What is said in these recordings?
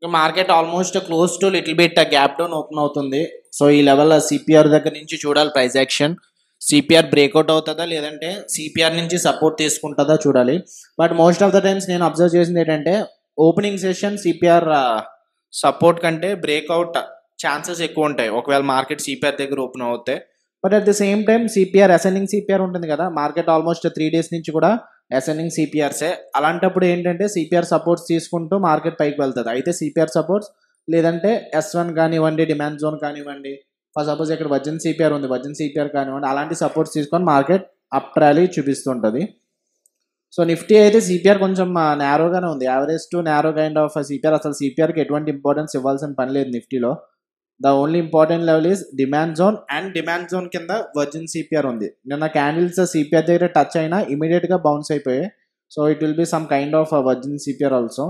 market almost close to little bit gap down open అవుతుంది so ఈ level CPR దగ్గర నుంచి చూడాలి ప్రైస్ యాక్షన్ సిపిఆర్ బ్రేక్అవుట్ అవుతుందా లేదంటే సిపిఆర్ నుంచి సపోర్ట్ తీసుకుంటుందా చూడాలి but most of the times నేను అబ్జర్వ్ చేసింది ఏంటంటే ఓపెనింగ్ సెషన్ సిపిఆర్ సపోర్ట్ కంటే బ్రేక్అవుట్ ఛాన్సెస్ ఎక్కువ ఉంటాయి ఒకవేళ మార్కెట్ సిపిఆర్ దగ్గర ఓపెన్ అవుతాయి but at the same time CPR ascending CPR ఉంటుంది కదా మార్కెట్ ఆల్మోస్ట్ త్రీ డేస్ నుంచి కూడా అసెండింగ్ సిపిఆర్సే అలాంటప్పుడు ఏంటంటే సిపిఆర్ సపోర్ట్స్ తీసుకుంటూ మార్కెట్ పైకి వెళ్తుంది అయితే సిపిఆర్ సపోర్ట్స్ లేదంటే ఎస్ వన్ కానివ్వండి డిమాండ్ జోన్ కానివ్వండి ఫర్ సపోజ్ ఇక్కడ వజన్ సిపిఆర్ ఉంది వజన్ సిపిఆర్ కానివ్వండి అలాంటి సపోర్ట్స్ తీసుకొని మార్కెట్ అప్ ర్యాలీ చూపిస్తుంటుంది సో నిఫ్టీ అయితే సిపిఆర్ కొంచెం నేరోగానే ఉంది average to narrow kind of CPR అసలు సిపిఆర్కి ఎటువంటి ఇంపార్టెన్స్ ఇవ్వాల్సిన పని లేదు నిఫ్టీలో the only important level is demand zone and demand zone కింద వర్జిన్ సిపిఆర్ ఉంది నిన్న క్యాండిల్స్ సిపిఆర్ దగ్గర టచ్ అయినా ఇమీడియట్ గా బౌన్స్ అయిపోయాయి so it will be some kind of virgin CPR also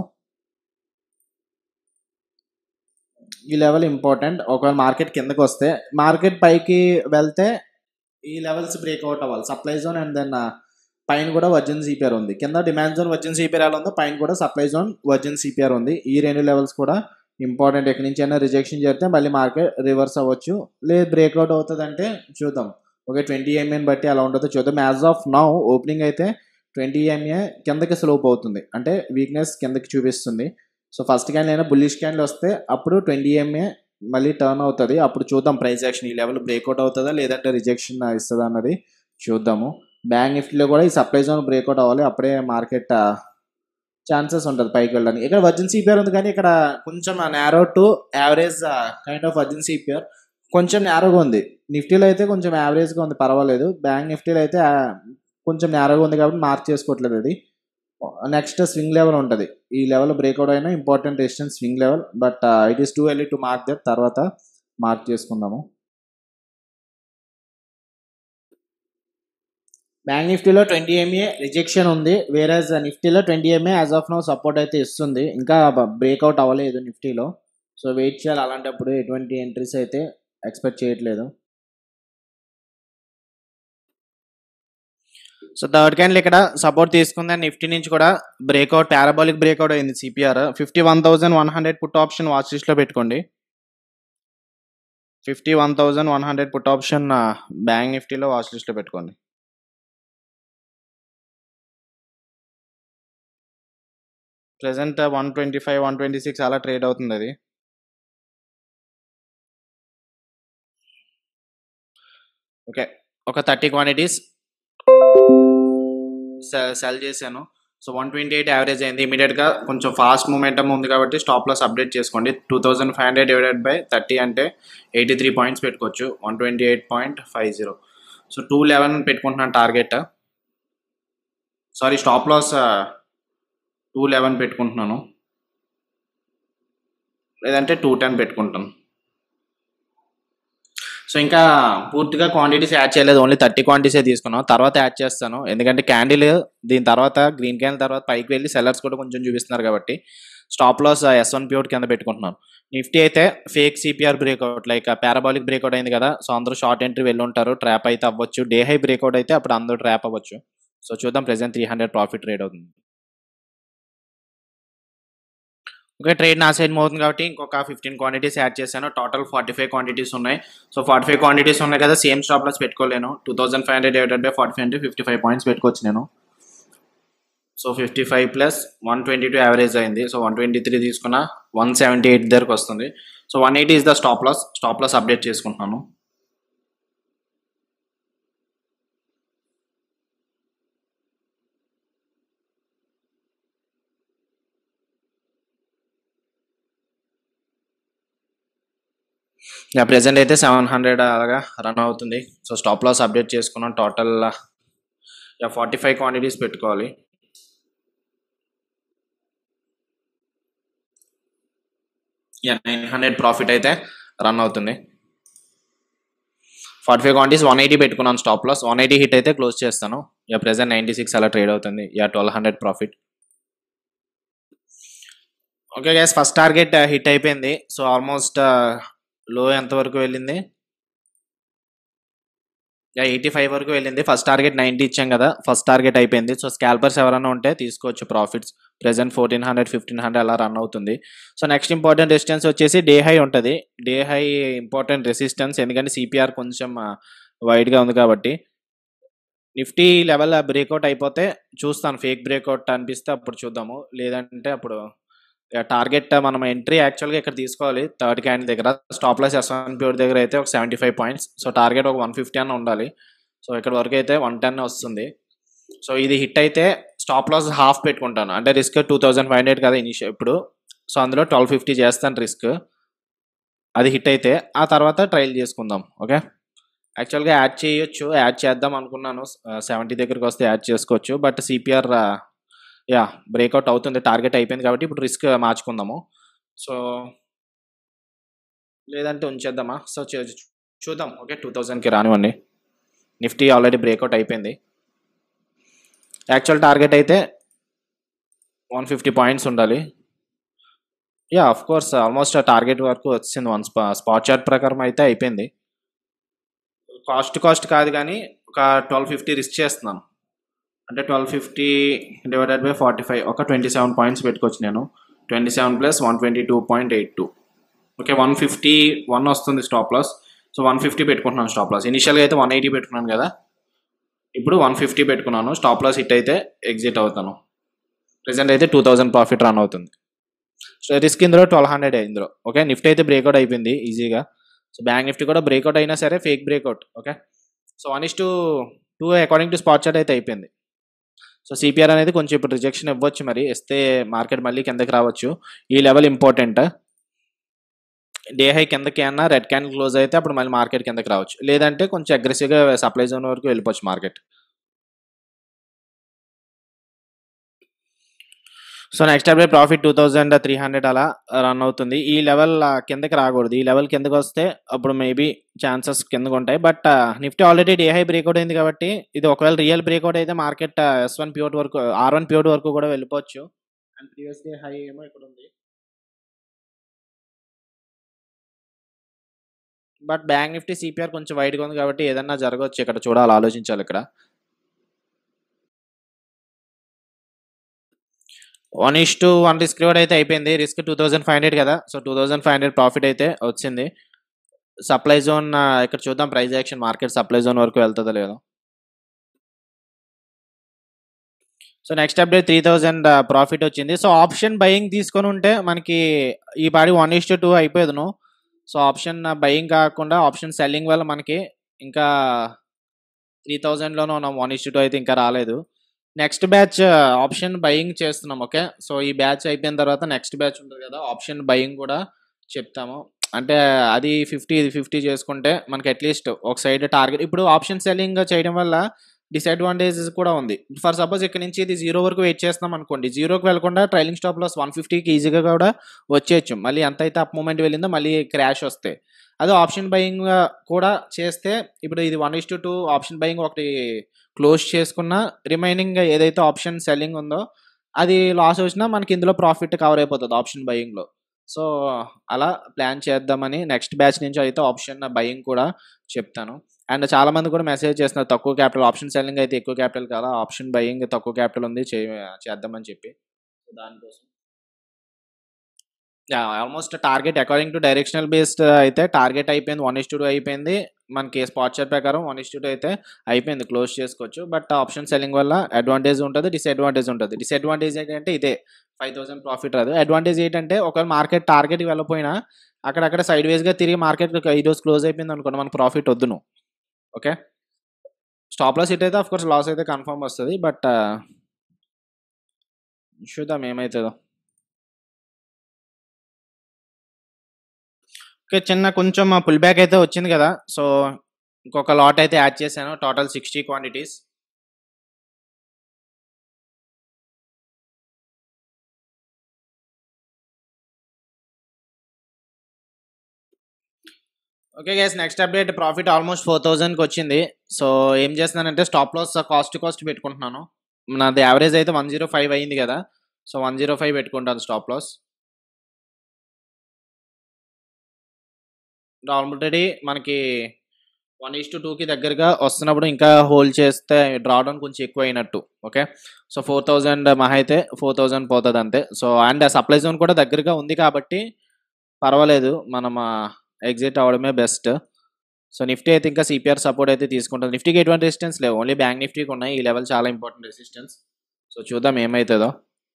ఈ లెవెల్ ఇంపార్టెంట్ ఒకవేళ మార్కెట్ కిందకి వస్తే మార్కెట్ పైకి వెళ్తే ఈ లెవెల్స్ బ్రేక్అవుట్ అవ్వాలి సప్లై జోన్ అండ్ దెన్ పైన కూడా వర్జిన్ సిపిఆర్ ఉంది కింద డిమాండ్ జోన్ వర్జిన్ సిపిఆర్ ఎలా ఉందో పైన కూడా సప్లై జోన్ వర్జిన్ సిపిఆర్ ఉంది ఈ రెండు లెవెల్స్ కూడా ఇంపార్టెంట్ ఎక్కడి నుంచి అయినా రిజెక్షన్ చేస్తే మళ్ళీ మార్కెట్ రివర్స్ అవ్వచ్చు లేదు బ్రేక్అవుట్ అవుతుంది అంటే చూద్దాం ఓకే ట్వంటీ ఎంఏని బట్టి అలా ఉంటుందో చూద్దాం యాజ్ ఆఫ్ నౌ ఓపెనింగ్ అయితే ట్వంటీ ఎంఏ కిందకి స్లోప్ అవుతుంది అంటే వీక్నెస్ కిందకి చూపిస్తుంది సో ఫస్ట్ క్యాన్ అయినా బుల్లిష్ క్యాన్లు వస్తే అప్పుడు ట్వంటీ ఎంఏ మళ్ళీ టర్న్ అవుతుంది అప్పుడు చూద్దాం ప్రైస్ యాక్షన్ ఈ లెవెల్ బ్రేక్అవుట్ అవుతుందా లేదంటే రిజెక్షన్ ఇస్తుందా అన్నది చూద్దాము బ్యాంక్ నిఫ్టీలో కూడా ఈ సప్లై జోన్ బ్రేక్అవుట్ అవ్వాలి అప్పుడే మార్కెట్ ఛాన్సెస్ ఉంటుంది పైకి వెళ్ళడానికి ఇక్కడ వర్జిన్ సిపిఆర్ ఉంది కానీ ఇక్కడ కొంచెం narrow to average kind of virgin CPR కొంచెం నేరోగా ఉంది నిఫ్టీలో అయితే కొంచెం యావరేజ్గా ఉంది పర్వాలేదు బ్యాంక్ నిఫ్టీలో అయితే ఆ, కొంచెం నేరోగా ఉంది కాబట్టి మార్క్ చేసుకోవట్లేదు అది నెక్స్ట్ స్వింగ్ లెవెల్ ఉంటుంది ఈ లెవెల్ బ్రేక్అవుట్ అయినా important resistance swing level but it is too early to mark that తర్వాత మార్క్ చేసుకుందాము బ్యాంక్ నిఫ్టీలో ట్వంటీ ఎంఏ రిజెక్షన్ ఉంది వేరేజ్ నిఫ్టీలో twenty MA as of no support అయితే ఇస్తుంది ఇంకా బ్రేక్అవుట్ అవ్వలేదు నిఫ్టీలో సో వెయిట్ చేయాలి అలాంటప్పుడు ఎటువంటి ఎంట్రీస్ అయితే ఎక్స్పెక్ట్ చేయట్లేదు సో థర్డ్ క్యాండిల్ ఇక్కడ సపోర్ట్ తీసుకుంది నిఫ్టీ నుంచి కూడా బ్రేక్అవుట్ పారాబాలిక్ బ్రేక్అవుట్ అయింది CPR fifty one thousand one hundred put option watch లిస్ట్లో పెట్టుకోండి fifty one thousand one hundred put option bank నిఫ్టీలో వాచ్ లిస్ట్లో పెట్టుకోండి present one twenty five one twenty six అలా ట్రేడ్ అవుతుంది అది ఓకే ఒక థర్టీ క్వాంటిటీస్ సెల్ చేశాను so one twenty eight average అయింది ఇమీడియట్గా కొంచెం ఫాస్ట్ మూమెంటం ఉంది కాబట్టి స్టాప్ లాస్ అప్డేట్ చేసుకోండి two thousand five hundred divided by thirty అంటే ఎయిటీ త్రీ పాయింట్స్ పెట్టుకోవచ్చు one twenty eight point five zero so two eleven పెట్టుకుంటున్నాను target sorry stop loss two eleven పెట్టుకుంటున్నాను లేదంటే టూ టెన్ పెట్టుకుంటాను so ఇంకా పూర్తిగా quantities add చేయలేదు ఓన్లీ థర్టీ క్వాంటిటీసే తీసుకున్నాం తర్వాత యాడ్ చేస్తాను ఎందుకంటే క్యాండిల్ దీని తర్వాత గ్రీన్ క్యాండిల్ తర్వాత పైకి వెళ్ళి సెల్లర్స్ కూడా కొంచెం చూపిస్తున్నారు కాబట్టి stop loss S one pure కింద పెట్టుకుంటున్నాను నిఫ్టీ అయితే fake CPR breakout like parabolic breakout అయింది కదా సో అందరూ షార్ట్ ఎంట్రీ వెళ్ళి ఉంటారు ట్రాప్ అయితే అవ్వచ్చు డే హై బ్రేక్అవుట్ అయితే అప్పుడు అందరూ ట్రాప్ అవ్వచ్చు సో చూద్దాం present three hundred profit rate అవుతుంది ఓకే ట్రేడ్ నా సైడ్ అవుతుంది కాబట్టి ఇంకొక ఫిఫ్టీన్ క్వాంటిటీస్ యాడ్ చేశాను టోటల్ ఫార్టీ ఫైవ్ క్వాంటిటీస్ ఉన్నాయి సో ఫార్టీ ఫైవ్ క్వాంటిటీస్ ఉన్నాయి కదా సేమ్ స్టాప్ లాస్ పెట్టుకోలేను two thousand five hundred divided by forty five అంటే ఫిఫ్టీ ఫైవ్ పాయింట్స్ పెట్టుకోవచ్చు నేను so fifty five plus one twenty two average అయింది so one twenty three తీసుకున్న one seventy eight దగ్గరకు వస్తుంది so one eighty is the stop loss stop loss update చేసుకుంటున్నాను yeah present అయితే seven hundred అలాగా run అవుతుంది సో స్టాప్ లాస్ అప్డేట్ చేసుకున్నాం total yeah forty five quantities పెట్టుకోవాలి yeah nine hundred profit అయితే run అవుతుంది forty five quantities one eighty పెట్టుకున్నాను stop loss one eighty hit అయితే క్లోజ్ చేస్తాను యా ప్రెసెంట్ నైంటీ సిక్స్ అలా ట్రేడ్ అవుతుంది yeah twelve hundred profit okay guys first target hit అయిపోయింది so almost లో ఎంతవరకు వెళ్ళింది ఎయిటీ ఫైవ్ వరకు వెళ్ళింది ఫస్ట్ టార్గెట్ నైంటీ ఇచ్చాం కదా ఫస్ట్ టార్గెట్ అయిపోయింది సో స్కాల్పర్స్ ఎవరైనా ఉంటే తీసుకోవచ్చు profits present fourteen hundred fifteen hundred అలా రన్ అవుతుంది సో నెక్స్ట్ ఇంపార్టెంట్ రెసిస్టెన్స్ వచ్చేసి డే హై ఉంటుంది డే హై ఇంపార్టెంట్ రెసిస్టెన్స్ ఎందుకంటే సిపిఆర్ కొంచెం వైడ్గా ఉంది కాబట్టి నిఫ్టీ లెవెల్ బ్రేక్అవుట్ అయిపోతే చూస్తాను ఫేక్ బ్రేక్అవుట్ అనిపిస్తే అప్పుడు చూద్దాము లేదంటే అప్పుడు టార్గెట్ మనం ఎంట్రీ యాక్చువల్గా ఇక్కడ తీసుకోవాలి థర్డ్ క్యాండిల్ దగ్గర స్టాప్ లాస్ ఎస్ వన్ ప్యూర్ దగ్గర అయితే ఒక seventy five points so target ఒక వన్ ఫిఫ్టీ అన్న ఉండాలి సో ఇక్కడ వరకు అయితే వన్ టెన్ వస్తుంది సో ఇది హిట్ అయితే స్టాప్ లాస్ హాఫ్ పెట్టుకుంటాను అంటే risk two thousand five hundred కదా ఇనిషియల్ ఇప్పుడు సో అందులో ట్వెల్వ్ ఫిఫ్టీ చేస్తాను రిస్క్ అది హిట్ అయితే ఆ తర్వాత ట్రయల్ చేసుకుందాం ఓకే యాక్చువల్గా యాడ్ చేయొచ్చు యాడ్ చేద్దాం అనుకున్నాను సెవెంటీ దగ్గరికి వస్తే యాడ్ చేసుకోవచ్చు బట్ సిపిఆర్ యా బ్రేక్అవుట్ అవుతుంది టార్గెట్ అయిపోయింది కాబట్టి ఇప్పుడు రిస్క్ మార్చుకుందాము సో లేదంటే ఉంచేద్దామా సో చూద్దాం ఓకే టూ థౌజండ్కి రానివ్వండి నిఫ్టీ ఆల్రెడీ బ్రేక్అవుట్ అయిపోయింది యాక్చువల్ టార్గెట్ అయితే వన్ ఫిఫ్టీ పాయింట్స్ ఉండాలి yeah of course almost target వరకు వచ్చింది వన్ స్పా స్పాట్ చార్ట్ ప్రకారం అయితే అయిపోయింది కాస్ట్ కాస్ట్ కాదు కానీ ఒక ట్వెల్వ్ ఫిఫ్టీ రిస్క్ చేస్తున్నాను అంటే twelve fifty divided by forty five ఒక ట్వంటీ సెవెన్ పాయింట్స్ పెట్టుకోవచ్చు నేను twenty seven plus one twenty two point eight two okay one fifty one వస్తుంది stop loss so one fifty పెట్టుకుంటున్నాను స్టాప్ లాస్ ఇనిషియల్గా అయితే one eighty పెట్టుకున్నాను కదా ఇప్పుడు వన్ ఫిఫ్టీ పెట్టుకున్నాను స్టాప్ లాస్ హిట్ అయితే ఎగ్జిట్ అవుతాను ప్రెసెంట్ అయితే టూ థౌజండ్ ప్రాఫిట్ రన్ అవుతుంది సో రిస్క్ ఇందులో ట్వెల్వ్ హండ్రెడ్ ఇందులో ఓకే నిఫ్టీ అయితే బ్రేక్అవుట్ అయిపోయింది ఈజీగా సో బ్యాంక్ నిఫ్టీ కూడా బ్రేక్అవుట్ అయినా సరే fake breakout okay so one is to two according to spot chart అయితే అయిపోయింది సో సిపిఆర్ అనేది కొంచెం ఇప్పుడు రిజెక్షన్ ఇవ్వచ్చు మరి ఇస్తే మార్కెట్ మళ్ళీ కిందకి రావచ్చు ఈ లెవెల్ ఇంపార్టెంట్ డే హై కిందకి అన్నా రెడ్ క్యాండిల్ క్లోజ్ అయితే అప్పుడు మళ్ళీ మార్కెట్ కిందకి రావచ్చు లేదంటే కొంచెం అగ్రెసివ్గా సప్లై జోన్ వరకు వెళ్ళిపోవచ్చు market so next update profit two thousand three hundred అలా రన్ అవుతుంది ఈ లెవెల్ కిందకి రాకూడదు ఈ లెవెల్ కిందకి వస్తే అప్పుడు మేబీ ఛాన్సెస్ కిందకు ఉంటాయి but Nifty already day high breakout అయింది కాబట్టి ఇది ఒకవేళ రియల్ బ్రేక్అవుట్ అయితే మార్కెట్ ఎస్ వన్ ప్యూర్ వరకు ఆర్ వన్ ప్యూర్ వరకు కూడా వెళ్ళిపోవచ్చు అండ్ ప్రీవియస్ డే హై ఏమో ఇక్కడ ఉంది బట్ బ్యాంక్ నిఫ్టీ సిపిఆర్ కొంచెం వైడ్గా ఉంది కాబట్టి ఏదన్నా జరగవచ్చు ఇక్కడ చూడాలి ఆలోచించాలి ఇక్కడ one is to one risk reward అయితే అయిపోయింది risk two thousand five hundred కదా so two thousand five hundred profit అయితే వచ్చింది సప్లై జోన్ ఇక్కడ చూద్దాం price action market supply zone వరకు వెళ్తుందో లేదో so next update three thousand profit వచ్చింది సో ఆప్షన్ బయింగ్ తీసుకొని ఉంటే మనకి ఈ పాడి వన్ ఇస్ టు టూ అయిపోయేదును సో ఆప్షన్ బయింగ్ కాకుండా ఆప్షన్ సెల్లింగ్ వల్ల మనకి ఇంకా త్రీ థౌజండ్లోనే ఉన్నాం వన్ ఇస్ టూ అయితే ఇంకా రాలేదు నెక్స్ట్ బ్యాచ్ ఆప్షన్ బయింగ్ చేస్తున్నాం ఓకే సో ఈ బ్యాచ్ అయిపోయిన తర్వాత నెక్స్ట్ బ్యాచ్ ఉంటుంది కదా ఆప్షన్ బయింగ్ కూడా చెప్తాము అంటే అది ఫిఫ్టీ ఇది ఫిఫ్టీ చేసుకుంటే మనకి అట్లీస్ట్ ఒక సైడ్ టార్గెట్ ఇప్పుడు ఆప్షన్ సెల్లింగ్ చేయడం వల్ల డిసడ్వాంటేజెస్ కూడా ఉంది ఫర్ సపోజ్ ఇక్కడ నుంచి ఇది జీరో వరకు వెయిట్ చేస్తున్నాం అనుకోండి జీరోకి వెళ్ళకుండా ట్రైలింగ్ స్టాప్ లాస్ వన్ ఫిఫ్టీకి ఈజీగా కూడా వచ్చేయచ్చు మళ్ళీ ఎంత అయితే అప్ మూమెంట్ వెళ్ళిందో మళ్ళీ క్రాష్ వస్తాయి అదే ఆప్షన్ బయింగ్ కూడా చేస్తే ఇప్పుడు ఇది one is to two option buying ఒకటి క్లోజ్ చేసుకున్న రిమైనింగ్ ఏదైతే ఆప్షన్ సెల్లింగ్ ఉందో అది లాస్ వచ్చినా మనకి ఇందులో ప్రాఫిట్ కవర్ అయిపోతుంది ఆప్షన్ బయింగ్లో సో అలా ప్లాన్ చేద్దామని నెక్స్ట్ బ్యాచ్ నుంచి అయితే ఆప్షన్ బయింగ్ కూడా చెప్తాను అండ్ చాలా మంది కూడా మెసేజ్ చేస్తున్నారు తక్కువ క్యాపిటల్ ఆప్షన్ సెల్లింగ్ అయితే ఎక్కువ క్యాపిటల్ కదా ఆప్షన్ బయింగ్ తక్కువ క్యాపిటల్ ఉంది చేద్దామని చెప్పి దానికోసం almost target according to directional based అయితే టార్గెట్ అయిపోయింది వన్ ఇస్ టూ అయిపోయింది మనకి స్పాట్ చార్ట్ ప్రకారం వన్ ఇస్ టూ అయితే అయిపోయింది క్లోజ్ చేసుకోవచ్చు బట్ ఆప్షన్ సెల్లింగ్ వల్ల అడ్వాంటేజ్ ఉంటుంది డిసడ్వాంటేజ్ ఉంటుంది డిసడ్వాంటేజ్ ఏంటంటే ఇదే ఫైవ్ థౌసండ్ ప్రాఫిట్ రాదు అడ్వాంటేజ్ ఏంటంటే ఒకవేళ మార్కెట్ టార్గెట్కి వెళ్ళపోయినా అక్కడక్కడ సైడ్ వేస్గా తిరిగి మార్కెట్ ఈరోజు క్లోజ్ అయిపోయింది అనుకోండి మనకు ప్రాఫిట్ వద్దును ఓకే స్టాప్ లాస్ హిట్ అయితే ఆఫ్ కోర్స్ లాస్ అయితే కన్ఫర్మ్ వస్తుంది బట్ చూద్దాం ఏమవుతుందో ఓకే చిన్న కొంచెం పుల్ బ్యాక్ అయితే వచ్చింది కదా సో ఇంకొక లాట్ అయితే యాడ్ చేశాను total sixty quantities okay guys next update profit almost four థౌజండ్కి వచ్చింది సో ఏం చేస్తున్నానంటే స్టాప్ లాస్ కాస్ట్ కాస్ట్ పెట్టుకుంటున్నాను నాది యావరేజ్ అయితే వన్ జీరో ఫైవ్ అయింది కదా సో వన్ జీరో ఫైవ్ పెట్టుకుంటాను స్టాప్ లాస్ ఆల్రెడీ మనకి వన్ ఈస్ టు టూకి దగ్గరగా వస్తున్నప్పుడు ఇంకా హోల్డ్ చేస్తే డ్రాడౌన్ కొంచెం ఎక్కువ అయినట్టు ఓకే సో ఫోర్ థౌజండ్ మహా అయితే ఫోర్ థౌజండ్ పోతుంది అంతే సో అండ్ సప్లై జోన్ కూడా దగ్గరగా ఉంది కాబట్టి పర్వాలేదు మనం ఎగ్జిట్ అవ్వడమే బెస్ట్ సో నిఫ్టీ అయితే ఇంకా సిపిఆర్ సపోర్ట్ అయితే తీసుకుంటుంది నిఫ్టీకి ఎటువంటి రెసిస్టెన్స్ లేవు ఓన్లీ బ్యాంక్ నిఫ్టీకి ఉన్నాయి ఈ లెవెల్ చాలా ఇంపార్టెంట్ రెసిస్టెన్స్ సో చూద్దాం ఏమవుతుందో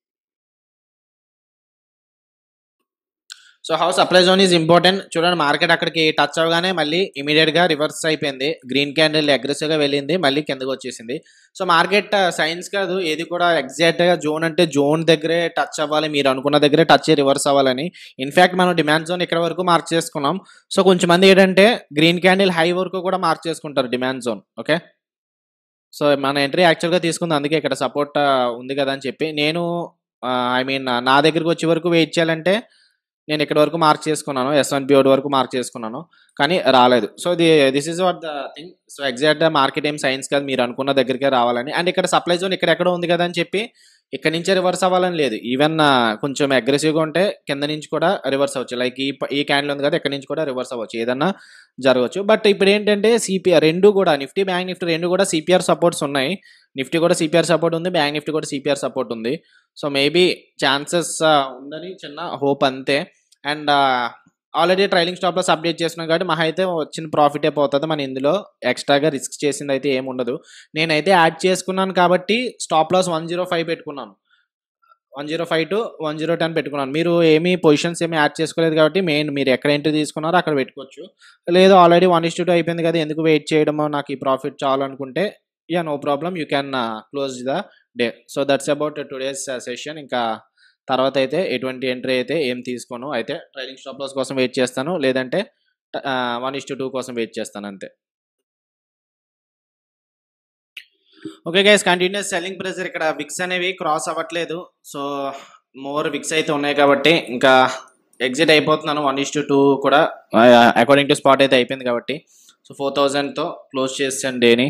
so how supply zone is important చూడండి మార్కెట్ అక్కడికి టచ్ అవగానే మళ్ళీ ఇమీడియట్ గా రివర్స్ అయిపోయింది గ్రీన్ క్యాండిల్ అగ్రెసివ్ గా వెళ్ళింది మళ్ళీ కిందకు వచ్చేసింది సో మార్కెట్ సైన్స్ కాదు ఏది కూడా ఎగ్జాక్ట్ గా జోన్ అంటే జోన్ దగ్గరే టచ్ అవ్వాలి మీరు అనుకున్న దగ్గరే టచ్ రివర్స్ అవ్వాలని ఇన్ఫాక్ట్ మనం డిమాండ్ జోన్ ఇక్కడ వరకు మార్క్ చేసుకున్నాం సో కొంచెం మంది ఏంటంటే గ్రీన్ క్యాండిల్ హై వరకు కూడా మార్క్ చేసుకుంటారు డిమాండ్ జోన్ ఓకే సో మన ఎంట్రీ యాక్చువల్గా తీసుకుంది అందుకే ఇక్కడ సపోర్ట్ ఉంది కదా అని చెప్పి నేను ఐ మీన్ నా దగ్గరికి వచ్చే వరకు వెయిట్ చేయాలంటే నేను ఇక్కడ వరకు మార్క్ చేసుకున్నాను ఎస్ వన్ పిఓడి వరకు మార్క్ చేసుకున్నాను కానీ రాలేదు సో ఇది this is what the thing so exact market ఏం సైన్స్ కాదు మీరు అనుకున్న దగ్గరికే రావాలని అండ్ ఇక్కడ సప్లై జోన్ ఇక్కడ ఎక్కడ ఉంది కదా అని చెప్పి ఇక్కడ నుంచే రివర్స్ అవ్వాలని లేదు ఈవెన్ కొంచెం అగ్రెసివ్గా ఉంటే కింద నుంచి కూడా రివర్స్ అవ్వచ్చు లైక్ ఈ ప- ఈ క్యాండిల్ ఉంది కదా ఇక్కడ నుంచి కూడా రివర్స్ అవ్వచ్చు ఏదన్నా జరగవచ్చు బట్ ఇప్పుడు ఏంటంటే సిపిఆర్ రెండు కూడా నిఫ్టీ బ్యాంక్ నిఫ్టీ రెండు కూడా సిపిఆర్ సపోర్ట్స్ ఉన్నాయి నిఫ్టీ కూడా సిపిఆర్ సపోర్ట్ ఉంది బ్యాంక్ నిఫ్టీ కూడా సిపిఆర్ సపోర్ట్ ఉంది సో మేబీ ఛాన్సెస్ ఉందని చిన్న హోప్ అంతే and already trailing stop loss update చేస్తున్నాం కాబట్టి మహా అయితే వచ్చిన ప్రాఫిట్ అయిపోతుంది మన ఇందులో ఎక్స్ట్రాగా రిస్క్ చేసింది అయితే ఏమి ఉండదు నేనైతే యాడ్ చేసుకున్నాను కాబట్టి stop loss one zero five పెట్టుకున్నాను one zero five to one zero ten పెట్టుకున్నాను మీరు ఏమీ పొజిషన్స్ ఏమీ యాడ్ చేసుకోలేదు కాబట్టి మెయిన్ మీరు ఎక్కడ ఎంట్రీ తీసుకున్నారో అక్కడ పెట్టుకోవచ్చు లేదు ఆల్రెడీ వన్ ఇస్ టూ అయిపోయింది కదా ఎందుకు వెయిట్ చేయడమో నాకు ఈ ప్రాఫిట్ చాలు అనుకుంటే yeah no problem you can close the day so that's about today's session ఇంకా తర్వాత అయితే ఎటువంటి ఎంట్రీ అయితే ఏం తీసుకోను అయితే ట్రైలింగ్ స్టాప్ లాస్ కోసం వెయిట్ చేస్తాను లేదంటే వన్ ఇస్ టూ కోసం వెయిట్ చేస్తాను అంతే okay guys continues selling pressure ఇక్కడ విక్స్ అనేవి క్రాస్ అవ్వట్లేదు సో మోర్ విక్స్ అయితే ఉన్నాయి కాబట్టి ఇంకా ఎగ్జిట్ అయిపోతున్నాను వన్ ఇస్ టూ కూడా అకార్డింగ్ టు స్పాట్ అయితే అయిపోయింది కాబట్టి సో ఫోర్ థౌజండ్తో క్లోజ్ చేసాను డేని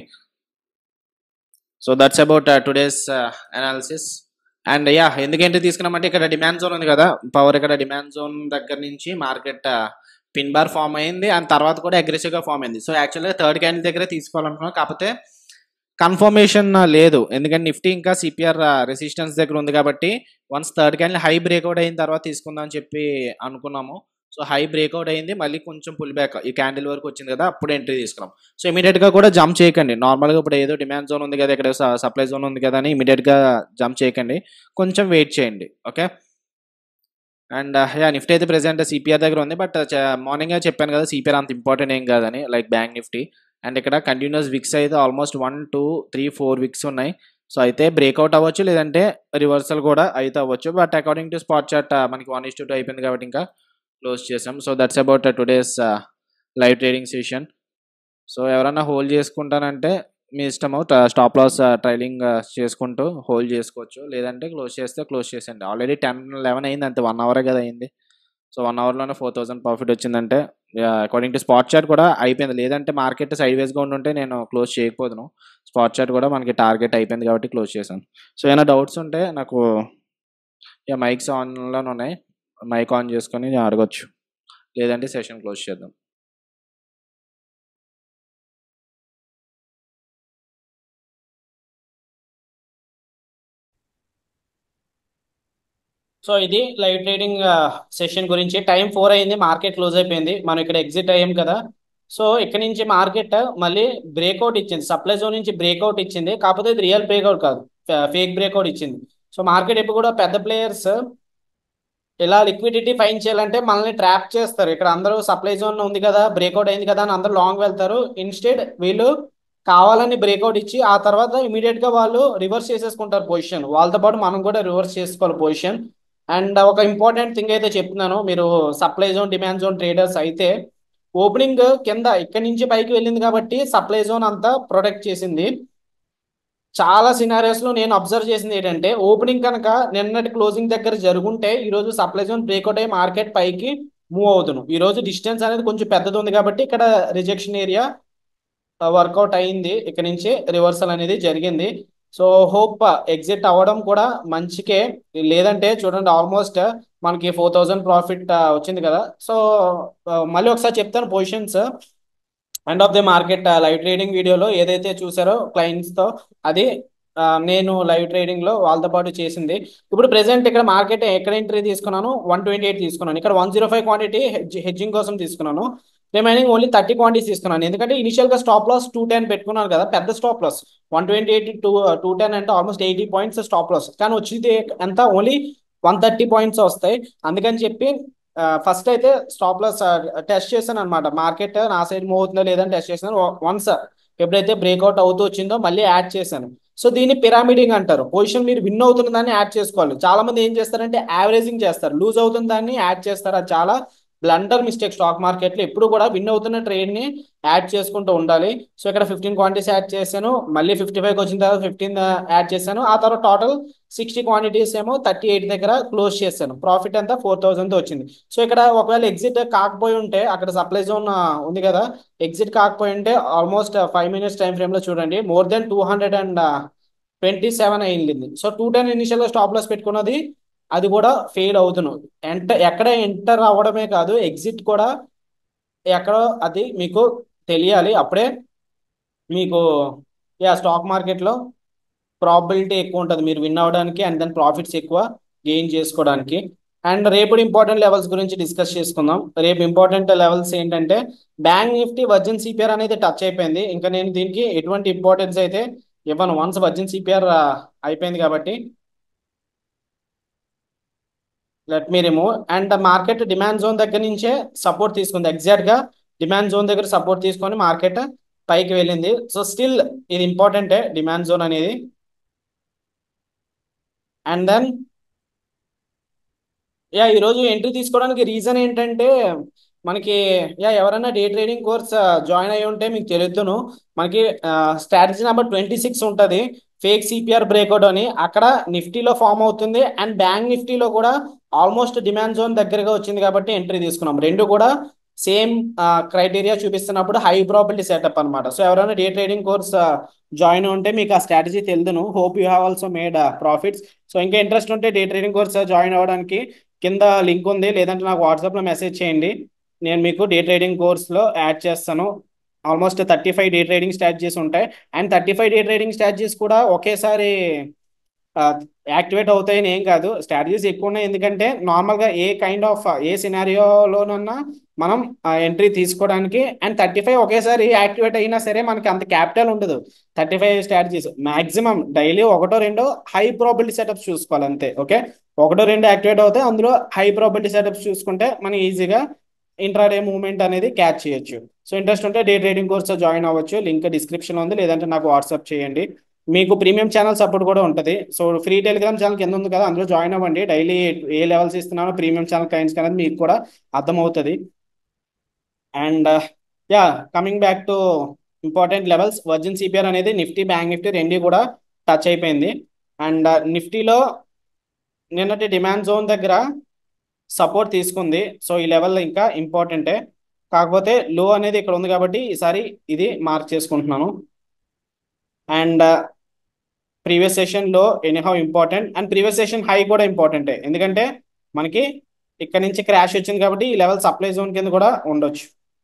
so that's about today's analysis and yeah ఎందుకంటే తీసుకున్నామంటే ఇక్కడ డిమాండ్ జోన్ ఉంది కదా పవర్ ఇక్కడ డిమాండ్ జోన్ దగ్గర నుంచి మార్కెట్ పిన్ బార్ ఫామ్ అయింది అండ్ తర్వాత కూడా అగ్రెసివ్గా ఫామ్ అయింది సో యాక్చువల్గా థర్డ్ క్యాండిల్ దగ్గరే తీసుకోవాలనుకున్నాం కాకపోతే కన్ఫర్మేషన్ లేదు ఎందుకంటే నిఫ్టీ ఇంకా సిపిఆర్ రెసిస్టెన్స్ దగ్గర ఉంది కాబట్టి once third candle high breakout అయిన తర్వాత తీసుకుందాం అని చెప్పి అనుకున్నాము సో హై బ్రేక్అవుట్ అయింది మళ్ళీ కొంచెం పుల్ బ్యాక్ ఈ క్యాండిల్ వరకు వచ్చింది కదా అప్పుడు ఎంట్రీ తీసుకున్నాం సో ఇమీడియట్గా కూడా జంప్ చేయకండి నార్మల్గా ఇప్పుడు ఏదో డిమాండ్ జోన్ ఉంది కదా ఇక్కడ సప్లై జోన్ ఉంది కదా అని ఇమీడియట్గా జంప్ చేయకండి కొంచెం వెయిట్ చేయండి ఓకే అండ్ యా నిఫ్టీ అయితే ప్రెసెంట్ సిపిఆర్ దగ్గర ఉంది బట్ మార్నింగ్ చెప్పాను కదా సిపిఆర్ అంత ఇంపార్టెంట్ ఏం కాదని లైక్ బ్యాంక్ నిఫ్టీ అండ్ ఇక్కడ కంటిన్యూస్ విక్స్ అయితే almost one two three four wicks ఉన్నాయి సో అయితే బ్రేక్అవుట్ అవ్వచ్చు లేదంటే రివర్సల్ కూడా అయితే అవ్వచ్చు but according to spot chart మనకి వన్ ఇస్ టూ అయిపోయింది కాబట్టి ఇంకా క్లోజ్ చేసాం so that's about today's live trading session so ఎవరైనా హోల్డ్ చేసుకుంటానంటే మీ ఇష్టము స్టాప్ లాస్ ట్రైలింగ్ చేసుకుంటూ హోల్డ్ చేసుకోవచ్చు లేదంటే క్లోజ్ చేస్తే క్లోజ్ చేసేయండి ఆల్రెడీ టెన్ లెవెన్ అయింది అంతే వన్ అవరే కదా అయింది సో వన్ అవర్లోనే ఫోర్ థౌసండ్ ప్రాఫిట్ వచ్చిందంటే అకార్డింగ్ టు స్పాట్ చార్ట్ కూడా అయిపోయింది లేదంటే మార్కెట్ సైడ్ వేస్గా ఉంటే నేను క్లోజ్ చేయకపోదును స్పాట్ చార్ట్ కూడా మనకి టార్గెట్ అయిపోయింది కాబట్టి క్లోజ్ చేశాను సో ఏమైనా డౌట్స్ ఉంటే నాకు ఇక మైక్స్ ఆన్లోనే ఉన్నాయి మైక్ ఆన్ చేసుకొని నేను అడగొచ్చు లేదంటే సెషన్ క్లోజ్ చేద్దాం సో ఇది లైవ్ ట్రేడింగ్ సెషన్ గురించి టైం ఫోర్ అయింది మార్కెట్ క్లోజ్ అయిపోయింది మనం ఇక్కడ ఎగ్జిట్ అయ్యాం కదా సో ఇక్కడ నుంచి మార్కెట్ మళ్ళీ బ్రేక్అవుట్ ఇచ్చింది సప్లై జోన్ నుంచి బ్రేక్అవుట్ ఇచ్చింది కాకపోతే ఇది రియల్ బ్రేక్అవుట్ కాదు ఫేక్ బ్రేక్అవుట్ ఇచ్చింది సో మార్కెట్ ఎప్పుడు కూడా పెద్ద ప్లేయర్స్ ఇలా లిక్విడిటీ ఫైన్ చేయాలంటే మనల్ని ట్రాప్ చేస్తారు ఇక్కడ అందరూ సప్లై జోన్ ఉంది కదా బ్రేక్అవుట్ అయింది కదా అని అందరూ లాంగ్ వెళ్తారు ఇన్స్టెడ్ వీళ్ళు కావాలని బ్రేక్అవుట్ ఇచ్చి ఆ తర్వాత ఇమీడియట్ గా వాళ్ళు రివర్స్ చేసేసుకుంటారు పొజిషన్ వాళ్ళతో పాటు మనం కూడా రివర్స్ చేసుకోవాలి పొజిషన్ అండ్ ఒక ఇంపార్టెంట్ థింగ్ అయితే చెప్తున్నాను మీరు supply zone demand zone traders అయితే ఓపెనింగ్ కింద ఇక్కడి నుంచి పైకి వెళ్ళింది కాబట్టి సప్లై జోన్ అంతా ప్రొటెక్ట్ చేసింది చాలా సినారియోస్ లో నేను అబ్జర్వ్ చేసింది ఏంటంటే ఓపెనింగ్ కనుక నిన్నటి క్లోజింగ్ దగ్గర జరుగుంటే ఈ రోజు సప్లై జోన్ బ్రేక్అవుట్ అయ్యి మార్కెట్ పైకి మూవ్ అవుతున్నాం ఈ రోజు డిస్టెన్స్ అనేది కొంచెం పెద్దది ఉంది కాబట్టి ఇక్కడ రిజెక్షన్ ఏరియా వర్కౌట్ అయింది ఇక్కడ నుంచి రివర్సల్ అనేది జరిగింది సో హోప్ ఎగ్జిట్ అవ్వడం కూడా మంచికే లేదంటే చూడండి ఆల్మోస్ట్ మనకి ఫోర్ థౌజండ్ ప్రాఫిట్ వచ్చింది కదా సో మళ్ళీ ఒకసారి చెప్తాను positions end of the market live trading వీడియోలో ఏదైతే చూసారో క్లయింట్స్ తో అది ఆ, నేను లైవ్ ట్రేడింగ్ లో వాళ్ళతో పాటు చేసింది ఇప్పుడు ప్రెసెంట్ ఇక్కడ మార్కెట్ ఎక్కడ ఎంట్రీ తీసుకున్నాను వన్ ట్వంటీ ఎయిట్ తీసుకున్నాను ఇక్కడ one zero five quantity hedging కోసం తీసుకున్నాను రిమైనింగ్ ఓన్లీ థర్టీ క్వాంటిటీస్ తీసుకున్నాను ఎందుకంటే ఇనిషియల్ గా స్టాప్ లాస్ టూ టెన్ పెట్టుకున్నాను కదా పెద్ద stop loss one twenty eight two two ten అంటే almost eighty points stop loss కానీ వచ్చింది ఎంత ఓన్లీ వన్ థర్టీ పాయింట్స్ వస్తాయి అందుకని చెప్పి ఫస్ట్ అయితే స్టాప్ లాస్ టెస్ట్ చేశాను అనమాట మార్కెట్ నా సైడ్ మూవ్ అవుతుందో లేదని టెస్ట్ చేశాను వన్స్ ఎప్పుడైతే బ్రేక్అవుట్ అవుతూ వచ్చిందో మళ్ళీ యాడ్ చేశాను సో దీన్ని పిరామిడింగ్ అంటారు పొజిషన్ మీరు విన్ అవుతున్న దాన్ని యాడ్ చేసుకోవాలి చాలా మంది ఏం చేస్తారంటే యావరేజింగ్ చేస్తారు లూజ్ అవుతున్న దాన్ని యాడ్ చేస్తారు అది చాలా బ్లండర్ మిస్టేక్ స్టాక్ మార్కెట్ లో ఎప్పుడు కూడా విన్ అవుతున్న ట్రేడ్ ని యాడ్ చేసుకుంటూ ఉండాలి సో ఇక్కడ ఫిఫ్టీన్ క్వాంటిటీస్ యాడ్ చేశాను మళ్ళీ ఫిఫ్టీ ఫైవ్ వచ్చిన తర్వాత ఫిఫ్టీన్ యాడ్ చేశాను ఆ తర్వాత టోటల్ సిక్స్టీ క్వాంటిటీస్ ఏమో థర్టీ ఎయిట్ దగ్గర క్లోజ్ చేశాను ప్రాఫిట్ అంతా ఫోర్ థౌసండ్ వచ్చింది సో ఇక్కడ ఒకవేళ ఎగ్జిట్ కాకపోయి ఉంటే అక్కడ సప్లై జోన్ ఉంది కదా ఎగ్జిట్ కాకపోయి ఉంటే almost five minutes time frame లో చూడండి more than two hundred and twenty seven అయింది so two ten initial stop loss పెట్టుకున్నది అది కూడా ఫెయిల్ అవుతున్నాం ఎంటర్ ఎక్కడ ఎంటర్ అవ్వడమే కాదు ఎగ్జిట్ కూడా ఎక్కడో అది మీకు తెలియాలి అప్పుడే మీకు యా స్టాక్ మార్కెట్లో ప్రాబిలిటీ ఎక్కువ ఉంటుంది మీరు విన్ అవ్వడానికి అండ్ దెన్ ప్రాఫిట్స్ ఎక్కువ గెయిన్ చేసుకోవడానికి అండ్ రేపు ఇంపార్టెంట్ లెవెల్స్ గురించి డిస్కస్ చేసుకుందాం రేపు ఇంపార్టెంట్ లెవెల్స్ ఏంటంటే బ్యాంక్ నిఫ్టీ వర్జిన్ సిపిఆర్ అనేది టచ్ అయిపోయింది ఇంకా నేను దీనికి ఎటువంటి ఇంపార్టెన్స్ అయితే ఇవ్వను వన్స్ వర్జిన్ సిపిఆర్ అయిపోయింది కాబట్టి let me remove and market demand zone దగ్గర నుంచే సపోర్ట్ తీసుకుంది ఎగ్జాక్ట్ గా డిమాండ్ జోన్ దగ్గర సపోర్ట్ తీసుకొని మార్కెట్ పైకి వెళ్ళింది సో స్టిల్ ఇది ఇంపార్టెంటే డిమాండ్ జోన్ అనేది అండ్ దెన్ యా ఈరోజు ఎంట్రీ తీసుకోవడానికి రీజన్ ఏంటంటే మనకి యా ఎవరైనా డే ట్రేడింగ్ కోర్స్ జాయిన్ అయ్యి ఉంటే మీకు తెలుద్దును మనకి స్ట్రాటజీ నెంబర్ ట్వంటీ సిక్స్ ఉంటుంది ఫేక్ సిపిఆర్ బ్రేక్అవుట్ అని అక్కడ నిఫ్టీలో ఫామ్ అవుతుంది అండ్ బ్యాంక్ నిఫ్టీలో కూడా ఆల్మోస్ట్ డిమాండ్ జోన్ దగ్గరగా వచ్చింది కాబట్టి ఎంట్రీ తీసుకున్నాం రెండు కూడా సేమ్ క్రైటీరియా చూపిస్తున్నప్పుడు హై ప్రాబిలిటీ సెటప్ అనమాట సో ఎవరైనా డే ట్రేడింగ్ కోర్స్ జాయిన్ ఉంటే మీకు ఆ స్ట్రాటజీ తెలుదును hope you have also made profits so ఇంకా ఇంట్రెస్ట్ ఉంటే డే ట్రేడింగ్ కోర్స్ జాయిన్ అవ్వడానికి కింద లింక్ ఉంది లేదంటే నాకు వాట్సాప్లో మెసేజ్ చేయండి నేను మీకు డే ట్రేడింగ్ కోర్స్లో యాడ్ చేస్తాను almost thirty five day trading strategies ఉంటాయి and thirty five day trading strategies కూడా ఒకేసారి యాక్టివేట్ అవుతాయని ఏం కాదు స్ట్రాటజీస్ ఎక్కువ ఉన్నాయి ఎందుకంటే నార్మల్గా ఏ కైండ్ ఆఫ్ ఏ సినారియోలోనన్నా మనం ఎంట్రీ తీసుకోవడానికి అండ్ థర్టీ ఫైవ్ ఒకేసారి యాక్టివేట్ అయినా సరే మనకి అంత క్యాపిటల్ ఉండదు thirty five strategies maximum daily ఒకటో రెండో హై ప్రాబిలిటీ సెటప్స్ చూసుకోవాలి అంతే ఓకే ఒకటో రెండు యాక్టివేట్ అవుతాయి అందులో హై ప్రాబిలిటీ సెటప్స్ చూసుకుంటే మనం ఈజీగా ఇంట్రాడే మూవ్మెంట్ అనేది క్యాచ్ చేయొచ్చు సో ఇంట్రెస్ట్ ఉంటే డే ట్రేడింగ్ కోర్స్ జాయిన్ అవ్వచ్చు లింక్ డిస్క్రిప్షన్ ఉంది లేదంటే నాకు వాట్సాప్ చేయండి మీకు ప్రీమియం ఛానల్ సపోర్ట్ కూడా ఉంటుంది సో ఫ్రీ టెలిగ్రామ్ ఛానల్ కింద ఉంది కదా అందులో జాయిన్ అవ్వండి డైలీ ఏ లెవెల్స్ ఇస్తున్నానో ప్రీమియం ఛానల్ కైండ్స్ అనేది మీకు కూడా అర్థమవుతుంది and yeah coming back to important levels virgin CPR అనేది నిఫ్టీ బ్యాంక్ నిఫ్టీ రెండు కూడా టచ్ అయిపోయింది అండ్ నిఫ్టీలో నిన్నటి డిమాండ్ జోన్ దగ్గర సపోర్ట్ తీసుకుంది సో ఈ లెవెల్ ఇంకా ఇంపార్టెంటే కాకపోతే లో అనేది ఇక్కడ ఉంది కాబట్టి ఈసారి ఇది మార్క్ చేసుకుంటున్నాను and previous session low anyhow important and previous session high కూడా ఇంపార్టెంటే ఎందుకంటే మనకి ఇక్కడ నుంచి క్రాష్ వచ్చింది కాబట్టి ఈ లెవెల్ సప్లై జోన్ కింద కూడా ఉండొచ్చు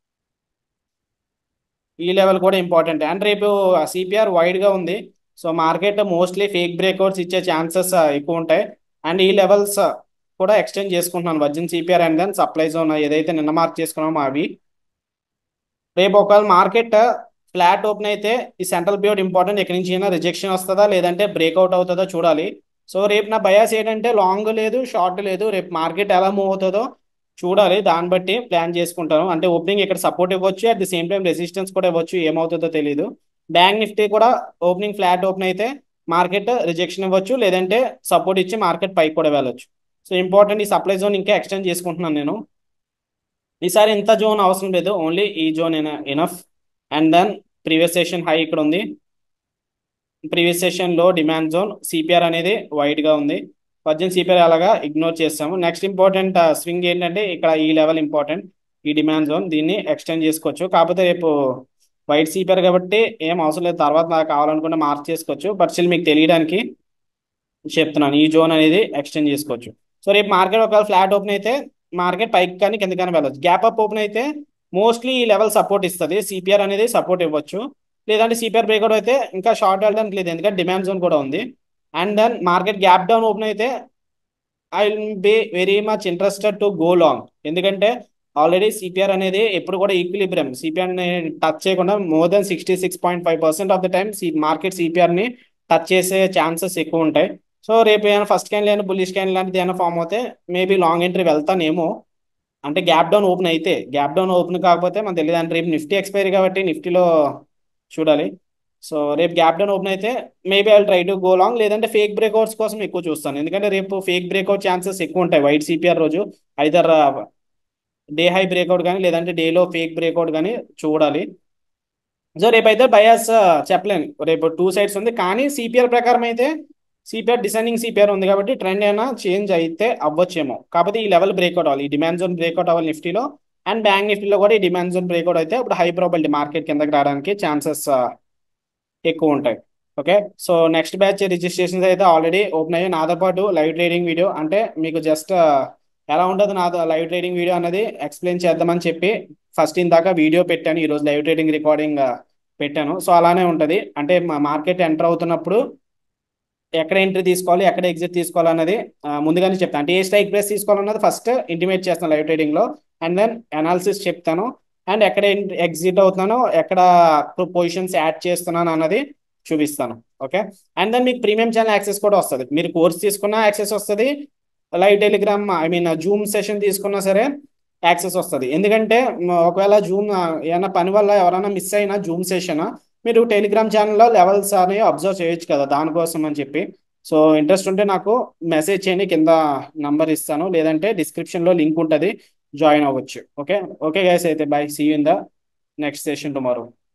ఈ లెవెల్ కూడా ఇంపార్టెంట్ అండ్ రేపు సిపిఆర్ వైడ్ గా ఉంది so market mostly fake breakouts ఇచ్చే ఛాన్సెస్ ఎక్కువ ఉంటాయి అండ్ ఈ లెవెల్స్ కూడా ఎక్స్టెండ్ చేసుకుంటున్నాను virgin CPR and then supply zone ఏదైతే నిన్న మార్క్ చేసుకున్నామో అవి రేపు ఒకవేళ మార్కెట్ ఫ్లాట్ ఓపెన్ అయితే ఈ సెంట్రల్ పిరియడ్ ఇంపార్టెంట్ ఎక్కడి నుంచి అయినా రిజెక్షన్ వస్తుందా లేదంటే బ్రేక్అవుట్ అవుతుందో చూడాలి సో రేపు నా బయాస్ ఏంటంటే లాంగ్ లేదు షార్ట్ లేదు రేపు మార్కెట్ ఎలా మూవ్ అవుతుందో చూడాలి దాన్ని బట్టి ప్లాన్ చేసుకుంటాను అంటే ఓపెనింగ్ ఇక్కడ సపోర్ట్ ఇవ్వచ్చు at the same time resistance కూడా ఇవ్వచ్చు ఏమవుతుందో తెలియదు బ్యాంక్ నిఫ్టీ కూడా ఓపెనింగ్ ఫ్లాట్ ఓపెన్ అయితే మార్కెట్ రిజెక్షన్ ఇవ్వచ్చు లేదంటే సపోర్ట్ ఇచ్చి మార్కెట్ పైకి కూడా వెళ్ళొచ్చు సో ఇంపార్టెంట్ ఈ సప్లై జోన్ ఇంకా ఎక్స్టెండ్ చేసుకుంటున్నాను నేను ఈసారి ఇంత జోన్ అవసరం లేదు ఓన్లీ ఈ zone enough and then previous session high ఇక్కడ ఉంది previous session low demand zone CPR అనేది వైడ్ గా ఉంది వర్జిన్ సిపిఆర్ అలాగా ఇగ్నోర్ చేస్తాము నెక్స్ట్ ఇంపార్టెంట్ స్వింగ్ ఏంటంటే ఇక్కడ ఈ లెవెల్ ఇంపార్టెంట్ ఈ డిమాండ్ జోన్ దీన్ని ఎక్స్టెండ్ చేసుకోవచ్చు కాకపోతే రేపు వైట్ సిపిఆర్ కాబట్టి ఏం అవసరం లేదు తర్వాత నాకు కావాలనుకుంటే మార్క్ చేసుకోవచ్చు బట్ స్టిల్ మీకు తెలియడానికి చెప్తున్నాను ఈ జోన్ అనేది ఎక్స్టెండ్ చేసుకోవచ్చు సో రేపు మార్కెట్ ఒకవేళ ఫ్లాట్ ఓపెన్ అయితే మార్కెట్ పైకి కానీ కింద కానీ వెళ్ళచ్చు గ్యాప్ అప్ ఓపెన్ అయితే మోస్ట్లీ ఈ లెవెల్ సపోర్ట్ ఇస్తుంది సిపిఆర్ అనేది సపోర్ట్ ఇవ్వచ్చు లేదంటే సిపిఆర్ బ్రేక్అవుట్ అయితే ఇంకా షార్ట్ వెళ్ళడానికి లేదు ఎందుకంటే డిమాండ్ జోన్ కూడా ఉంది and then market gap down open అయితే I will be very much interested to go long ఎందుకంటే ఆల్రెడీ సిపిఆర్ అనేది ఎప్పుడు కూడా ఈక్విలిబ్రియం సిపిఆర్ ని టచ్ చేయకుండా more than sixty six point five percent of the time market CPR ని touch చేసే chances ఎక్కువ ఉంటాయి సో రేపు ఏమైనా ఫస్ట్ క్యాన్ లేని బుల్లిష్ క్యాన్ లాంటిది ఏమైనా ఫామ్ అవుతే మేబీ లాంగ్ ఎంట్రీ వెళ్తానేమో అంటే గ్యాప్ డౌన్ ఓపెన్ అయితే గ్యాప్ డౌన్ ఓపెన్ కాకపోతే మనకు తెలియదు అంటే రేపు నిఫ్టీ ఎక్స్పైరీ కాబట్టి నిఫ్టీలో చూడాలి సో రేపు గ్యాప్ డౌన్ ఓపెన్ అయితే maybe I try to go long లేదంటే ఫేక్ బ్రేక్అవుట్స్ కోసం ఎక్కువ చూస్తాను ఎందుకంటే రేపు ఫేక్ బ్రేక్అవుట్ ఛాన్సెస్ ఎక్కువ ఉంటాయి వైట్ సిపిఆర్ రోజు ఐదర్ డే హై బ్రేక్అవుట్ కానీ లేదంటే డేలో ఫేక్ బ్రేక్అవుట్ కానీ చూడాలి సో రేపైతే బయాస్ చెప్పలేను రేపు టూ సైడ్స్ ఉంది కానీ సిపిఆర్ ప్రకారం అయితే సిపిఆర్ డిసైనింగ్ సిపిఆర్ ఉంది కాబట్టి ట్రెండ్ అయినా చేంజ్ అయితే అవ్వచ్చేమో కాకపోతే ఈ లెవెల్ బ్రేక్అవుట్ అవ్వాలి ఈ డిమాండ్ జోన్ బ్రేక్అవుట్ అవ్వాలి నిఫ్టీలో అండ్ బ్యాంక్ నిఫ్టీలో కూడా ఈ డిమాండ్ జోన్ బ్రేక్అవుట్ అయితే అప్పుడు హై ప్రాబిలిటీ మార్కెట్ కిందకి రావడానికి ఛాన్సెస్ ఎక్కువ ఉంటాయి okay so next batch registrations అయితే ఆల్రెడీ ఓపెన్ అయ్యాయి నాతో పాటు లైవ్ ట్రేడింగ్ వీడియో అంటే మీకు జస్ట్ ఎలా ఉంటుంది నాతో లైవ్ ట్రేడింగ్ వీడియో అనేది ఎక్స్ప్లెయిన్ చేద్దామని చెప్పి ఫస్ట్ ఇందాక వీడియో పెట్టాను ఈరోజు లైవ్ ట్రేడింగ్ రికార్డింగ్ పెట్టాను సో అలానే ఉంటుంది అంటే మార్కెట్ ఎంటర్ అవుతున్నప్పుడు ఎక్కడ ఎంట్రీ తీసుకోవాలి ఎక్కడ ఎగ్జిట్ తీసుకోవాలి అన్నది ముందుగానే చెప్తాను అంటే ఏ స్ట్రైక్ ప్రైస్ తీసుకోవాలన్నది ఫస్ట్ ఇంటిమేట్ చేస్తాను లైవ్ ట్రేడింగ్లో అండ్ దెన్ అనాలిసిస్ చెప్తాను అండ్ ఎక్కడ ఎగ్జిట్ అవుతున్నానో ఎక్కడ పొజిషన్స్ యాడ్ చేస్తున్నాను అన్నది చూపిస్తాను ఓకే అండ్ దెన్ మీకు ప్రీమియం ఛానల్ యాక్సెస్ కూడా వస్తుంది మీరు కోర్స్ తీసుకున్న యాక్సెస్ వస్తుంది live Telegram I mean Zoom session తీసుకున్నా సరే యాక్సెస్ వస్తుంది ఎందుకంటే ఒకవేళ జూమ్ ఏమైనా పని వల్ల ఎవరైనా మిస్ అయినా జూమ్ సెషన్ మీరు టెలిగ్రామ్ ఛానల్లో లెవెల్స్ అనేవి అబ్జర్వ్ చేయొచ్చు కదా దానికోసం అని చెప్పి సో ఇంట్రెస్ట్ ఉంటే నాకు మెసేజ్ చేయండి కింద నంబర్ ఇస్తాను లేదంటే డిస్క్రిప్షన్లో లింక్ ఉంటుంది జాయిన్ అవ్వచ్చు ఓకే ఓకే గైస్ అయితే bye see in the next session tomorrow